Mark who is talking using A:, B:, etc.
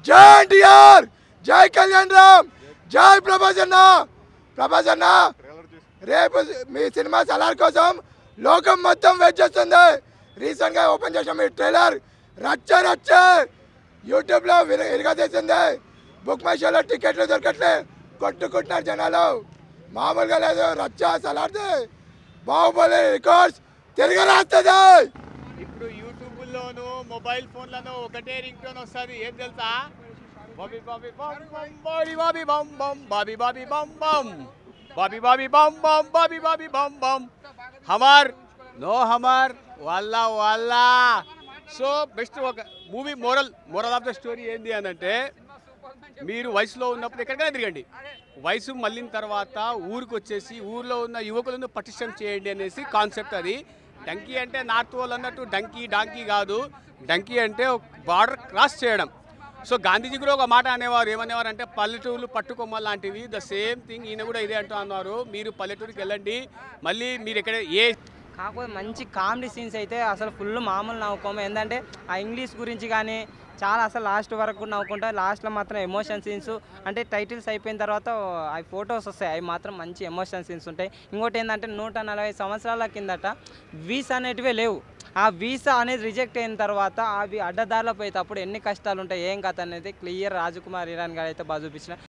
A: జై ఎన్టీఆర్ జై కళ్యాణ్ రామ్ జై ప్రభాస్ అన్న ప్రభాస్ అన్న రేపు మీ సినిమా సలార్ కోసం లోకం మొత్తం వెయిట్ చేస్తుంది రీసెంట్ గా ఓపెన్ చేసాం మీ ట్రైలర్ రచ్చ రచ్చ యూట్యూబ్ లో ఇరగదీసింది బుక్ మై షోలో టికెట్లు దొరకట్లే కొట్టుకుంటున్నారు జనాలు మామూలుగా లేదు రచ్చ సలార్ది బాహుబలి రికార్డ్స్ తిరిగి రాస్తుంది
B: ఇప్పుడు యూట్యూబ్లోను మొబైల్ ఫోన్లను ఒకటే రింగ్ టోన్ వస్తుంది ఏం తెలుసా బాబీ బాబీ బమ్ బమ్ బాబీ బాబీ బమ్ బమ్ బాబీ బాబీ బమ్ బమ్ బాబీ బాబీ బమ్ బమ్ బాబీ బాబీ బమ్ బమ్ హమార్ నో హమార్ వాళ్ళ వాళ్ళ సో బెస్ట్ ఒక movie moral moral of the story ఏంది అని అంటే మీరు వయసులో ఉన్నప్పుడు ఎక్కడికైనా తిరగండి వయసు మళ్ళిన తర్వాత ఊరికి వచ్చేసి ఊర్లో ఉన్న యువకులను పటిష్టం చేయండి అనేసి కాన్సెప్ట్ అది డంకీ అంటే నార్త్ వాళ్ళు అన్నట్టు డంకీ డాంకీ కాదు డంకీ అంటే బార్డర్ క్రాస్ చేయడం సో గాంధీజీ కూడా ఒక మాట అనేవారు ఏమనేవారు అంటే పల్లెటూరు పట్టుకొమ్మ లాంటివి ద సేమ్ థింగ్ ఈయన కూడా ఇదే అంటూ అన్నారు మీరు పల్లెటూరుకి వెళ్ళండి మళ్ళీ మీరు ఎక్కడ ఏ
C: కాకపోతే మంచి కామెడీ సీన్స్ అయితే అసలు ఫుల్ మామూలు నవ్వుకోము ఏంటంటే ఆ ఇంగ్లీష్ గురించి కానీ చాలా అసలు లాస్ట్ వరకు నవ్వుకుంటా లాస్ట్లో మాత్రం ఎమోషన్ సీన్స్ అంటే టైటిల్స్ అయిపోయిన తర్వాత అవి ఫొటోస్ వస్తాయి అవి మాత్రం మంచి ఎమోషన్ సీన్స్ ఉంటాయి ఇంకోటి ఏంటంటే నూట నలభై సంవత్సరాల కిందట వీసా అనేటివే లేవు ఆ వీసా అనేది రిజెక్ట్ అయిన తర్వాత అవి అడ్డదారిలో పోయేటప్పుడు ఎన్ని కష్టాలు ఉంటాయి ఏం కథ అనేది క్లియర్ రాజకుమార్ ఇరాన్ గారు అయితే బాగా చూపించిన